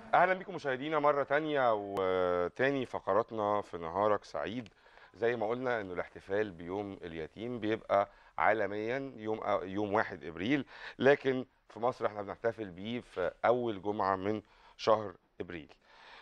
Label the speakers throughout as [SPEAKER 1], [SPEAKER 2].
[SPEAKER 1] اهلا بكم مشاهدينا مره تانية وتاني فقراتنا في نهارك سعيد زي ما قلنا انه الاحتفال بيوم اليتيم بيبقى عالميا يوم يوم 1 ابريل لكن في مصر احنا بنحتفل بيه في اول جمعه من شهر ابريل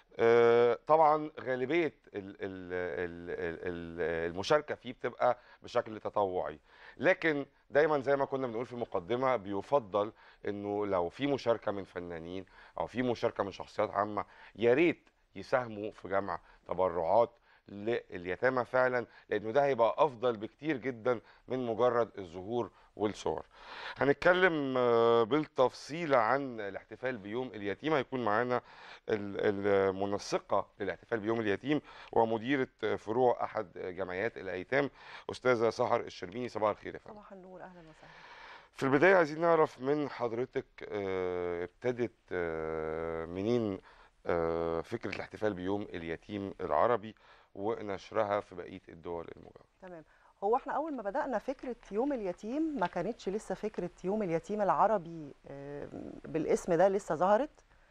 [SPEAKER 1] آه، طبعا غالبيه ال- ال- ال- ال- المشاركه فيه بتبقى بشكل تطوعي لكن دايما زي ما كنا بنقول في المقدمه بيفضل انه لو في مشاركه من فنانين او في مشاركه من شخصيات عامه يا ريت يساهموا في جمع تبرعات لليتامى فعلا لانه ده هيبقى افضل بكتير جدا من مجرد الظهور والصور. هنتكلم آه، بالتفصيل عن الاحتفال بيوم اليتيم هيكون معانا ال- المنسقه للاحتفال بيوم اليتيم ومديره فروع احد جمعيات الايتام استاذه سحر الشربيني صباح الخير يا فندم.
[SPEAKER 2] صباح النور اهلا وسهلا
[SPEAKER 1] في البداية عايزين نعرف من حضرتك آه، ابتدت آه، منين آه، فكرة الاحتفال بيوم اليتيم العربي ونشرها في بقية الدول المجاورة
[SPEAKER 2] تمام هو احنا اول ما بدانا فكره يوم اليتيم ما كانتش لسه فكره يوم اليتيم العربي آه، بالاسم ده لسه ظهرت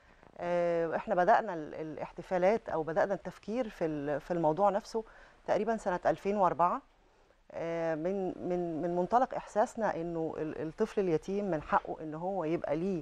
[SPEAKER 2] آه، احنا بدانا ال- الاحتفالات او بدانا التفكير في ال- في الموضوع نفسه تقريبا سنه 2004 آه، من من من منطلق احساسنا انه ال- الطفل اليتيم من حقه ان هو يبقى ليه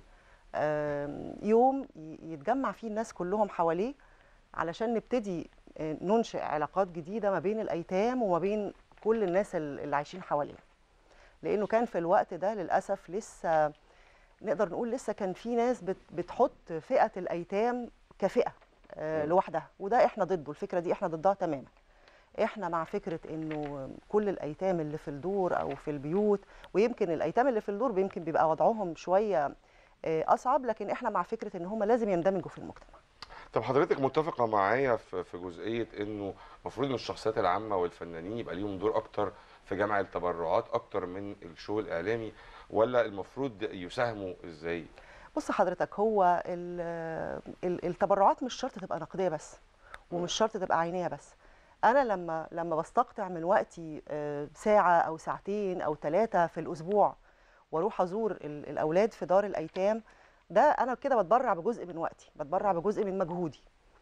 [SPEAKER 2] آم، يوم ي- يتجمع فيه الناس كلهم حواليه علشان نبتدي آه، ننشئ علاقات جديده ما بين الايتام وما بين كل الناس ال- اللي عايشين حواليه لانه كان في الوقت ده للاسف لسه نقدر نقول لسه كان في ناس بت- بتحط فئه الايتام كفئه آه،
[SPEAKER 1] مم.
[SPEAKER 2] لوحدها وده احنا ضده الفكره دي احنا ضدها تماما احنا مع فكره انه كل الايتام اللي في الدور او في البيوت ويمكن الايتام اللي في الدور يمكن بيبقى وضعهم شويه آه، اصعب لكن احنا مع فكره ان هم لازم يندمجوا في المجتمع
[SPEAKER 1] طب حضرتك متفقة معايا في في جزئية انه المفروض ان الشخصيات العامة والفنانين يبقى ليهم دور اكتر في جمع التبرعات اكتر من الشو الاعلامي ولا المفروض يساهموا ازاي؟
[SPEAKER 2] بص حضرتك هو ال- ال- التبرعات مش شرط تبقى نقديه بس ومش شرط تبقى عينيه بس انا لما لما بستقطع من وقتي آه، ساعه او ساعتين او ثلاثه في الاسبوع واروح ازور ال- الاولاد في دار الايتام ده انا كده بتبرع بجزء من وقتي بتبرع بجزء من مجهودي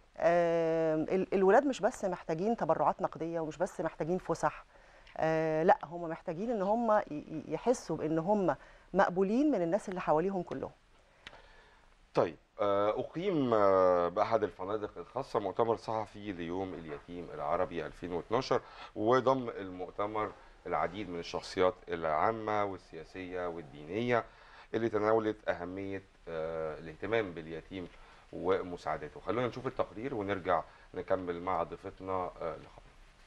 [SPEAKER 2] آم، ال- الولاد مش بس محتاجين تبرعات نقديه ومش بس محتاجين فسح آه، لا هم محتاجين ان هم ي- ي- يحسوا بان هم مقبولين من الناس اللي حواليهم كلهم
[SPEAKER 1] طيب آه، أقيم آه، بأحد الفنادق الخاصة مؤتمر صحفي ليوم اليتيم العربي 2012 وضم المؤتمر العديد من الشخصيات العامة والسياسية والدينية اللي تناولت أهمية آه، الاهتمام باليتيم ومساعدته خلونا نشوف التقرير ونرجع نكمل مع ضيفتنا آه، لقاء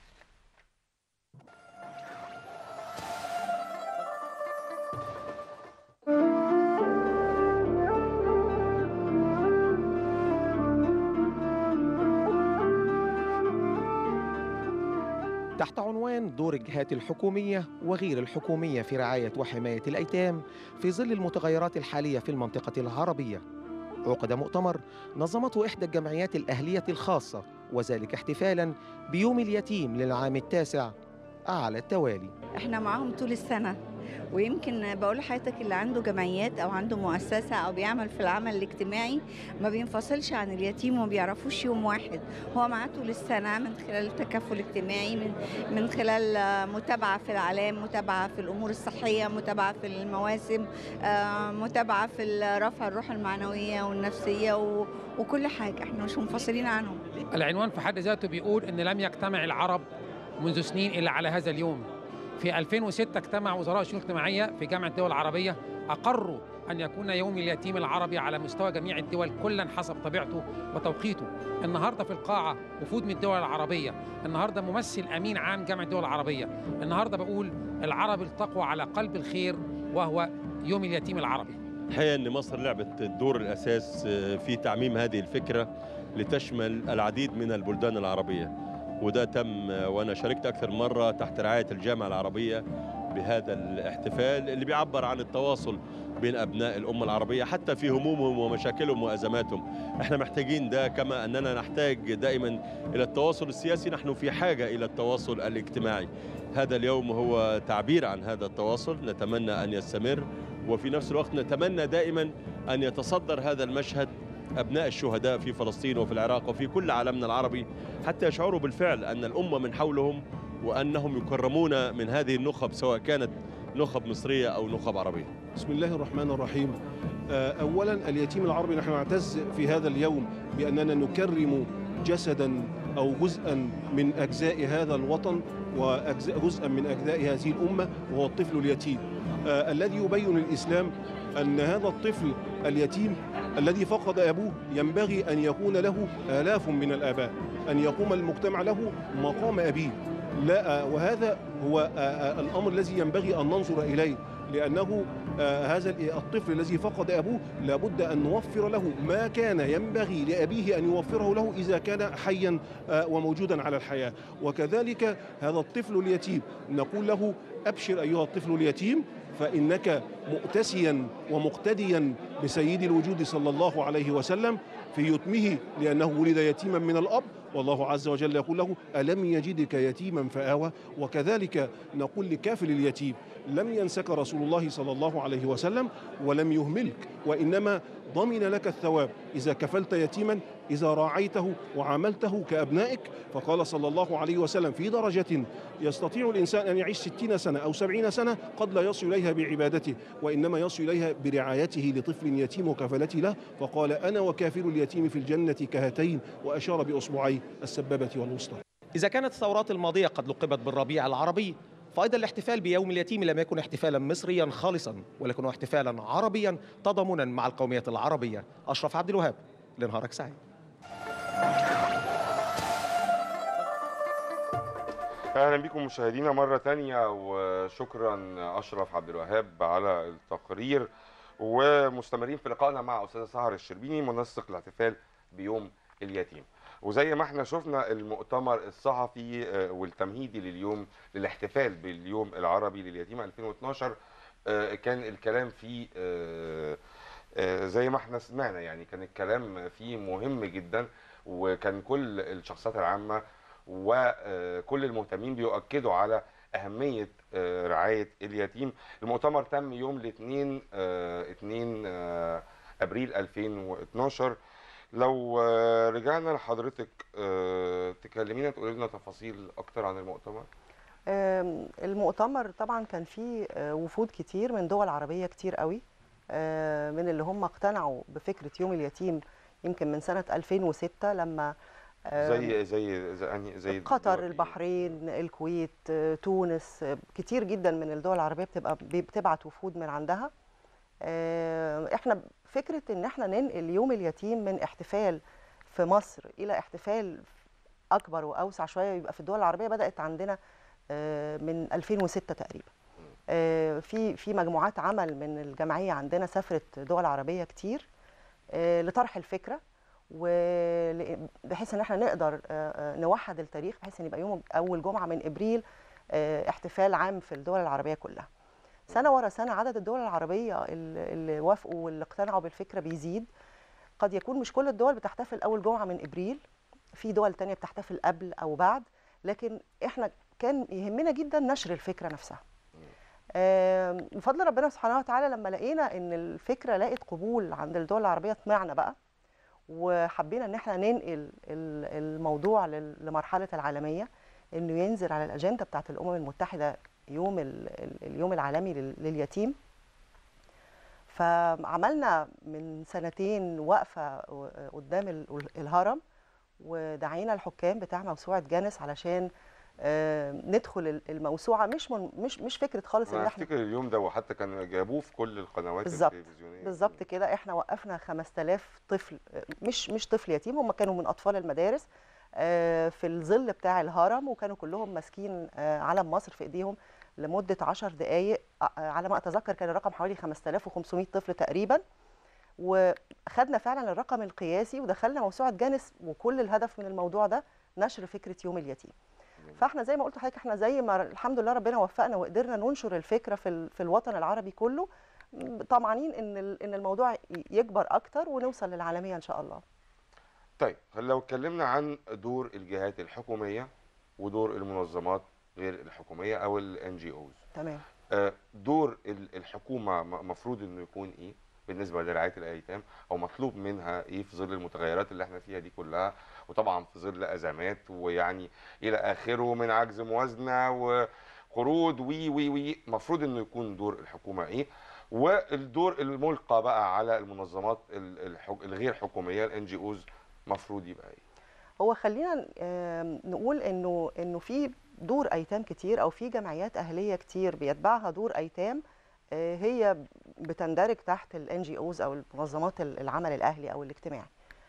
[SPEAKER 3] تحت عنوان دور الجهات الحكومية وغير الحكومية في رعاية وحماية الأيتام في ظل المتغيرات الحالية في المنطقة العربية عقد مؤتمر نظمته إحدى الجمعيات الأهلية الخاصة وذلك احتفالا بيوم اليتيم للعام التاسع على التوالي
[SPEAKER 4] احنا معاهم طول السنة ويمكن بقول لحضرتك اللي عنده جمعيات او عنده مؤسسة او بيعمل في العمل الاجتماعي ما بينفصلش عن اليتيم وما بيعرفوش يوم واحد هو معاه طول السنة من خلال التكافل الاجتماعي من من خلال آه، متابعة في العلام متابعة في الامور الصحية متابعة في المواسم آه، متابعة في رفع الروح المعنوية والنفسية و- وكل حاجة احنا مش منفصلين عنهم
[SPEAKER 5] العنوان في حد ذاته بيقول ان لم يجتمع العرب منذ سنين الا على هذا اليوم. في 2006 اجتمع وزراء الشؤون الاجتماعيه في جامعه الدول العربيه اقروا ان يكون يوم اليتيم العربي على مستوى جميع الدول كلا حسب طبيعته وتوقيته. النهارده في القاعه وفود من الدول العربيه، النهارده ممثل امين عام جامعه الدول العربيه، النهارده بقول العرب التقوا على قلب الخير وهو يوم اليتيم العربي.
[SPEAKER 6] الحقيقه ان مصر لعبت الدور الاساس في تعميم هذه الفكره لتشمل العديد من البلدان العربيه وده تم وانا شاركت اكثر مره تحت رعايه الجامعه العربيه بهذا الاحتفال اللي بيعبر عن التواصل بين ابناء الامه العربيه حتى في همومهم ومشاكلهم وازماتهم احنا محتاجين ده كما اننا نحتاج دائما الى التواصل السياسي نحن في حاجه الى التواصل الاجتماعي هذا اليوم هو تعبير عن هذا التواصل نتمنى ان يستمر وفي نفس الوقت نتمنى دائما ان يتصدر هذا المشهد أبناء الشهداء في فلسطين وفي العراق وفي كل عالمنا العربي حتى يشعروا بالفعل أن الأمة من حولهم وأنهم يكرمون من هذه النخب سواء كانت نخب مصرية أو نخب عربية
[SPEAKER 7] بسم الله الرحمن الرحيم آه، اولا اليتيم العربي نحن نعتز في هذا اليوم باننا نكرم جسدا او جزءا من اجزاء هذا الوطن وجزءا من اجزاء هذه الامه وهو الطفل اليتيم آه، الذي يبين الاسلام ان هذا الطفل اليتيم الذي فقد ابوه ينبغي ان يكون له الاف من الاباء ان يقوم المجتمع له مقام ابيه لا آه، وهذا هو آه، آه، الامر الذي ينبغي ان ننظر اليه لانه آه، هذا الطفل الذي فقد ابوه لابد ان نوفر له ما كان ينبغي لابيه ان يوفره له اذا كان حيا آه، وموجودا على الحياه وكذلك هذا الطفل اليتيم نقول له ابشر ايها الطفل اليتيم فانك مؤتسيا ومقتديا بسيد الوجود صلى الله عليه وسلم في يتمه لانه ولد يتيما من الاب والله عز وجل يقول له الم يجدك يتيما فاوى وكذلك نقول لكافل اليتيم لم ينسك رسول الله صلى الله عليه وسلم ولم يهملك وانما ضمن لك الثواب اذا كفلت يتيما اذا راعيته وعاملته كابنائك فقال صلى الله عليه وسلم في درجه يستطيع الانسان ان يعيش ستين سنه او سبعين سنه قد لا يصل اليها بعبادته وانما يصل اليها برعايته لطفل يتيم وكفالته له فقال انا وكافل اليتيم في الجنه كهاتين واشار باصبعي السبابه والوسطى
[SPEAKER 3] إذا كانت الثورات الماضية قد لقبت بالربيع العربي فأيضا الاحتفال بيوم اليتيم لم يكن احتفالا مصريا خالصا ولكنه احتفالا عربيا تضامنا مع القومية العربية أشرف عبد الوهاب لنهارك سعيد
[SPEAKER 1] اهلا بكم مشاهدينا مره تانية وشكرا اشرف عبد الوهاب على التقرير ومستمرين في لقائنا مع استاذه سهر الشربيني منسق الاحتفال بيوم اليتيم وزي ما احنا شفنا المؤتمر الصحفي آه، والتمهيدي لليوم للاحتفال باليوم العربي لليتيم 2012 آه، كان الكلام فيه آه، آه، زي ما احنا سمعنا يعني كان الكلام فيه مهم جدا وكان كل الشخصيات العامه وكل المهتمين بيؤكدوا على أهمية آه، رعاية اليتيم المؤتمر تم يوم الاثنين آه، 2 آه، أبريل 2012 لو آه، رجعنا لحضرتك آه، تكلمينا تقولي لنا تفاصيل أكتر عن المؤتمر
[SPEAKER 2] آم، المؤتمر طبعا كان فيه آه، وفود كتير من دول عربية كتير قوي آه، من اللي هم اقتنعوا بفكرة يوم اليتيم يمكن من سنة 2006 لما آم،
[SPEAKER 1] زي زي زي, أنهي- زي
[SPEAKER 2] قطر
[SPEAKER 1] دول إيه؟
[SPEAKER 2] البحرين الكويت آه، تونس آه، كتير جدا من الدول العربية بتبقى بتبعت وفود من عندها آه، احنا فكرة ان احنا ننقل يوم اليتيم من احتفال في مصر الى احتفال اكبر واوسع شوية يبقى في الدول العربية بدأت عندنا آه، من 2006 تقريبا آه، في في مجموعات عمل من الجمعية عندنا سافرت دول عربية كتير آه، لطرح الفكرة ول- بحيث ان احنا نقدر آه، آه، نوحد التاريخ بحيث ان يبقى يوم اول جمعه من ابريل آه، احتفال عام في الدول العربيه كلها. سنه ورا سنه عدد الدول العربيه اللي اللي وافقوا واللي اقتنعوا بالفكره بيزيد. قد يكون مش كل الدول بتحتفل اول جمعه من ابريل في دول تانية بتحتفل قبل او بعد لكن احنا كان يهمنا جدا نشر الفكره نفسها. آم، بفضل ربنا سبحانه وتعالى لما لقينا ان الفكره لقت قبول عند الدول العربيه طمعنا بقى وحبينا ان احنا ننقل ال- الموضوع لل- لمرحله العالميه انه ينزل على الاجنده بتاعه الامم المتحده يوم ال- ال- اليوم العالمي لل- لليتيم فعملنا من سنتين وقفه قدام ال- الهرم ودعينا الحكام بتاع موسوعه جانس علشان آه، ندخل ال- الموسوعه مش من مش مش فكره خالص ان
[SPEAKER 1] أنا
[SPEAKER 2] احنا
[SPEAKER 1] أفتكر اليوم ده وحتى كان جابوه في كل القنوات
[SPEAKER 2] بالظبط.
[SPEAKER 1] التلفزيونية
[SPEAKER 2] بالظبط كده احنا وقفنا 5000 طفل مش مش طفل يتيم هم كانوا من اطفال المدارس آه، في الظل بتاع الهرم وكانوا كلهم ماسكين آه، علم مصر في ايديهم لمده 10 دقائق على ما اتذكر كان الرقم حوالي 5500 طفل تقريبا وخدنا فعلا الرقم القياسي ودخلنا موسوعه جانس وكل الهدف من الموضوع ده نشر فكره يوم اليتيم فاحنا زي ما قلت لحضرتك احنا زي ما الحمد لله ربنا وفقنا وقدرنا ننشر الفكره في ال- في الوطن العربي كله طمعانين ان ال- ان الموضوع ي- يكبر اكتر ونوصل للعالميه ان شاء الله
[SPEAKER 1] طيب لو اتكلمنا عن دور الجهات الحكومية ودور المنظمات غير الحكومية أو ال NGOs
[SPEAKER 2] تمام
[SPEAKER 1] آه، دور ال- الحكومة م- مفروض انه يكون ايه بالنسبه لرعايه الايتام او مطلوب منها ايه في ظل المتغيرات اللي احنا فيها دي كلها وطبعا في ظل ازمات ويعني الى اخره من عجز موازنه وقروض وي وي وي المفروض انه يكون دور الحكومه ايه والدور الملقى بقى على المنظمات ال- الحك- الغير حكوميه الان جي اوز المفروض يبقى ايه
[SPEAKER 2] هو خلينا آم، نقول انه انه في دور ايتام كتير او في جمعيات اهليه كتير بيتبعها دور ايتام آه، هي بتندرج تحت الان جي اوز او المنظمات ال- العمل الاهلي او الاجتماعي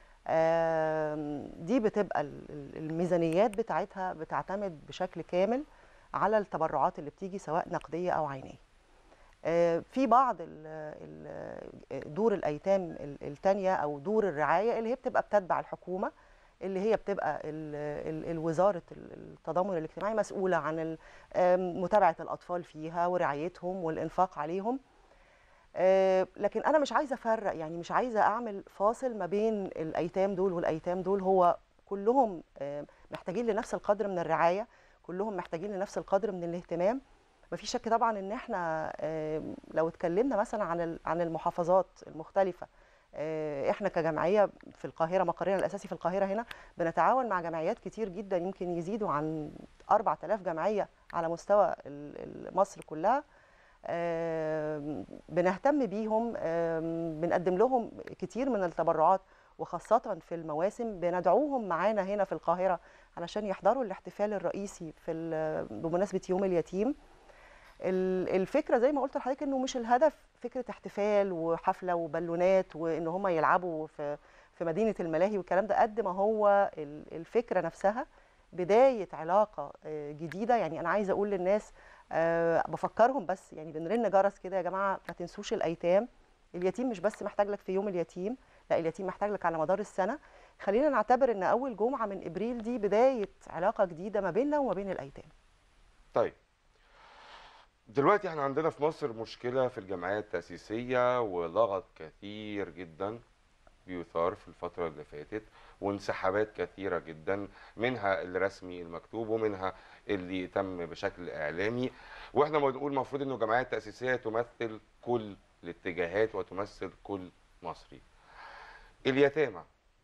[SPEAKER 2] آم، دي بتبقى ال- ال- الميزانيات بتاعتها بتعتمد بشكل كامل على التبرعات اللي بتيجي سواء نقديه او عينيه آه، في بعض ال- ال- دور الايتام ال- التانية او دور الرعايه اللي هي بتبقى بتتبع الحكومه اللي هي بتبقى ال- ال- الوزاره ال- التضامن الاجتماعي مسؤوله عن ال- آم، متابعه الاطفال فيها ورعايتهم والانفاق عليهم آه، لكن انا مش عايزه افرق يعني مش عايزه اعمل فاصل ما بين الايتام دول والايتام دول هو كلهم آه، محتاجين لنفس القدر من الرعايه كلهم محتاجين لنفس القدر من الاهتمام مفيش شك طبعا ان احنا آه، لو اتكلمنا مثلا عن ال- عن المحافظات المختلفه آه، احنا كجمعيه في القاهره مقرنا الاساسي في القاهره هنا بنتعاون مع جمعيات كتير جدا يمكن يزيدوا عن 4000 جمعيه على مستوى ال- ال- مصر كلها آم، بنهتم بيهم آم، بنقدم لهم كتير من التبرعات وخاصة في المواسم بندعوهم معانا هنا في القاهرة علشان يحضروا الاحتفال الرئيسي في ال- بمناسبة يوم اليتيم ال- الفكرة زي ما قلت لحضرتك انه مش الهدف فكرة احتفال وحفلة وبالونات وان هم يلعبوا في في مدينة الملاهي والكلام ده قد ما هو ال- الفكرة نفسها بداية علاقة آه، جديدة يعني أنا عايزة أقول للناس آه، بفكرهم بس يعني بنرن جرس كده يا جماعة ما تنسوش الأيتام اليتيم مش بس محتاج لك في يوم اليتيم لا اليتيم محتاج لك على مدار السنة خلينا نعتبر ان أول جمعة من إبريل دي بداية علاقة جديدة ما بيننا وما بين الأيتام
[SPEAKER 1] طيب دلوقتي احنا عندنا في مصر مشكلة في الجمعيات التأسيسية ولغط كثير جدا بيثار في الفترة اللي فاتت وانسحابات كثيرة جدا منها الرسمي المكتوب ومنها اللي تم بشكل إعلامي واحنا بنقول المفروض انه الجمعيات التأسيسية تمثل كل الاتجاهات وتمثل كل مصري اليتامى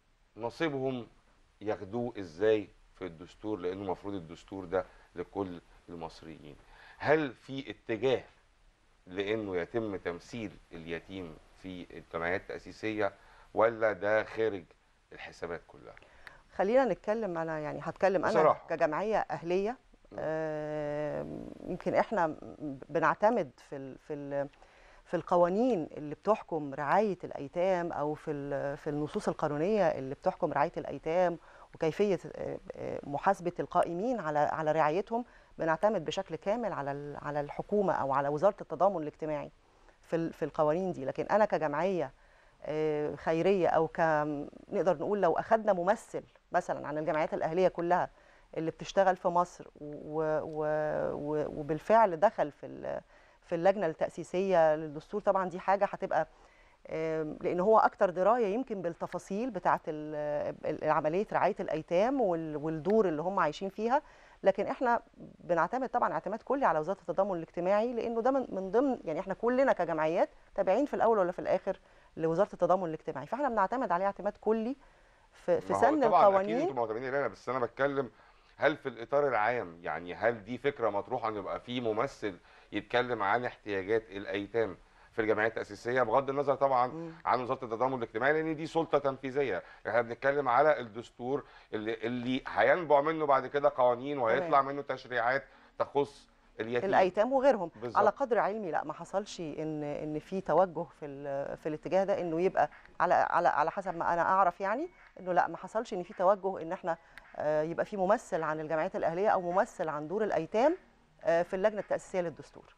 [SPEAKER 1] نصيبهم ياخدوه ازاي في الدستور لانه المفروض الدستور ده لكل المصريين هل في اتجاه لانه يتم تمثيل اليتيم في الجمعيات التاسيسيه ولا ده خارج الحسابات كلها
[SPEAKER 2] خلينا نتكلم أنا يعني هتكلم أنا
[SPEAKER 1] بصراحة.
[SPEAKER 2] كجمعية أهلية
[SPEAKER 1] م.
[SPEAKER 2] آم، يمكن احنا بنعتمد في ال في ال في القوانين اللي بتحكم رعاية الأيتام أو في ال- في النصوص القانونية اللي بتحكم رعاية الأيتام وكيفية آه، آه، محاسبة القائمين على على رعايتهم بنعتمد بشكل كامل على ال- على الحكومة أو على وزارة التضامن الاجتماعي في ال- في القوانين دي لكن أنا كجمعية آه، خيرية أو ك نقدر نقول لو أخدنا ممثل مثلا عن الجمعيات الأهلية كلها اللي بتشتغل في مصر و و و وبالفعل دخل في ال- في اللجنه التاسيسيه للدستور طبعا دي حاجه هتبقى آم، لان هو اكتر درايه يمكن بالتفاصيل بتاعه ال- ال- عمليه رعايه الايتام وال- والدور اللي هم عايشين فيها لكن احنا بنعتمد طبعا اعتماد كلي على وزاره التضامن الاجتماعي لانه ده من من ضمن يعني احنا كلنا كجمعيات تابعين في الاول ولا في الاخر لوزاره التضامن الاجتماعي فاحنا بنعتمد عليه اعتماد كلي في في
[SPEAKER 1] ما هو
[SPEAKER 2] سن
[SPEAKER 1] طبعا اكيد
[SPEAKER 2] القوانين
[SPEAKER 1] انتم معتمدين علينا بس انا بتكلم هل في الاطار العام يعني هل دي فكره مطروحه ان يبقى في ممثل يتكلم عن احتياجات الايتام في الجمعيات التاسيسيه بغض النظر طبعا
[SPEAKER 2] مم.
[SPEAKER 1] عن وزاره التضامن الاجتماعي لان دي سلطه تنفيذيه احنا بنتكلم على الدستور اللي اللي هينبع منه بعد كده قوانين وهيطلع منه تشريعات تخص اليتيم
[SPEAKER 2] الايتام وغيرهم
[SPEAKER 1] بالظبط.
[SPEAKER 2] على قدر علمي لا ما حصلش ان ان في توجه في ال- في الاتجاه ده انه يبقى على على على حسب ما انا اعرف يعني انه لا ما حصلش ان في توجه ان احنا آه، يبقى في ممثل عن الجمعيات الاهليه او ممثل عن دور الايتام آه، في اللجنه التاسيسيه للدستور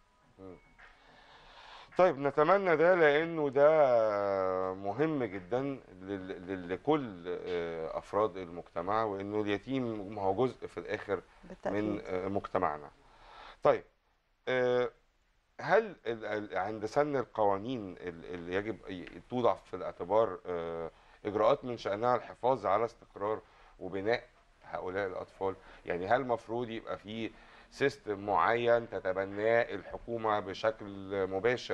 [SPEAKER 1] طيب نتمنى ده لانه ده مهم جدا لل- لل- لكل آه، افراد المجتمع وانه اليتيم هو جزء في الاخر
[SPEAKER 2] بالتاكيد
[SPEAKER 1] من آه، مجتمعنا. طيب آه، هل ال- ال- عند سن القوانين ال- اللي يجب ي- توضع في الاعتبار آه، اجراءات من شانها الحفاظ على استقرار وبناء هؤلاء الاطفال؟ يعني هل المفروض يبقى في سيستم معين تتبناه الحكومه بشكل مباشر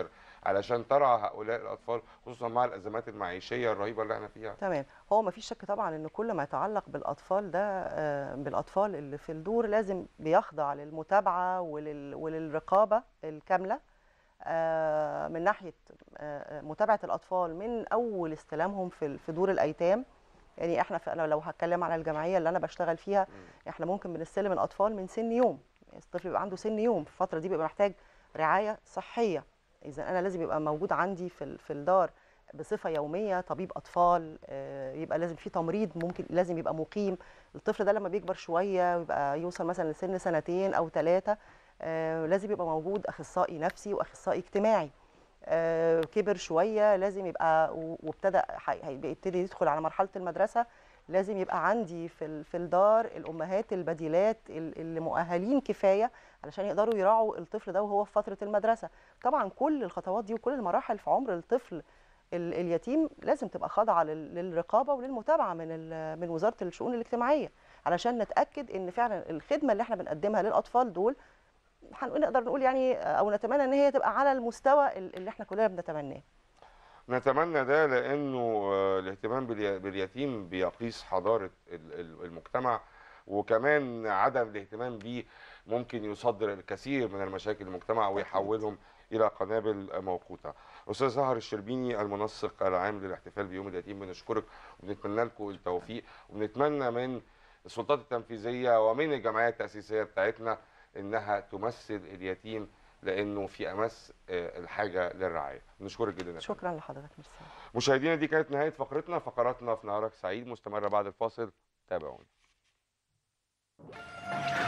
[SPEAKER 1] علشان ترعى هؤلاء الاطفال خصوصا مع الازمات المعيشيه الرهيبه اللي احنا فيها
[SPEAKER 2] تمام هو ما فيش شك طبعا ان كل ما يتعلق بالاطفال ده آه، بالاطفال اللي في الدور لازم بيخضع للمتابعه ولل... وللرقابه الكامله آه، من ناحيه آه، متابعه الاطفال من اول استلامهم في ال- في دور الايتام يعني احنا في انا لو هتكلم على الجمعيه اللي انا بشتغل فيها احنا ممكن بنستلم الاطفال من سن يوم الطفل بيبقى عنده سن يوم في الفتره دي بيبقى محتاج رعايه صحيه اذا انا لازم يبقى موجود عندي في ال- في الدار بصفه يوميه طبيب اطفال آه، يبقى لازم في تمريض ممكن لازم يبقى مقيم الطفل ده لما بيكبر شويه ويبقى يوصل مثلا لسن سنتين او ثلاثه لازم يبقى موجود اخصائي نفسي واخصائي اجتماعي آه، كبر شويه لازم يبقى و- وابتدى حي- هيبتدي يدخل على مرحله المدرسه لازم يبقى عندي في ال- في الدار الامهات البديلات ال- اللي مؤهلين كفايه علشان يقدروا يراعوا الطفل ده وهو في فتره المدرسه طبعا كل الخطوات دي وكل المراحل في عمر الطفل ال- اليتيم لازم تبقى خاضعه لل- للرقابه وللمتابعه من ال- من وزاره الشؤون الاجتماعيه علشان نتاكد ان فعلا الخدمه اللي احنا بنقدمها للاطفال دول هنقول نقدر نقول يعني او نتمنى ان هي تبقى على المستوى ال- اللي احنا كلنا بنتمناه
[SPEAKER 1] نتمنى ده لانه آه، الاهتمام بالي- باليتيم بيقيس حضاره ال- ال- المجتمع وكمان عدم الاهتمام بيه ممكن يصدر الكثير من المشاكل المجتمع ويحولهم الى قنابل موقوته. استاذ سهر الشربيني المنسق العام للاحتفال بيوم اليتيم بنشكرك وبنتمنى لكم التوفيق وبنتمنى من السلطات التنفيذيه ومن الجمعيات التاسيسيه بتاعتنا انها تمثل اليتيم لانه في امس آه، الحاجه للرعايه. نشكرك جدا يا فندم.
[SPEAKER 2] شكرا لحضرتك ميرسي
[SPEAKER 1] مشاهدينا دي كانت نهايه فقرتنا فقراتنا في نهارك سعيد مستمره بعد الفاصل تابعونا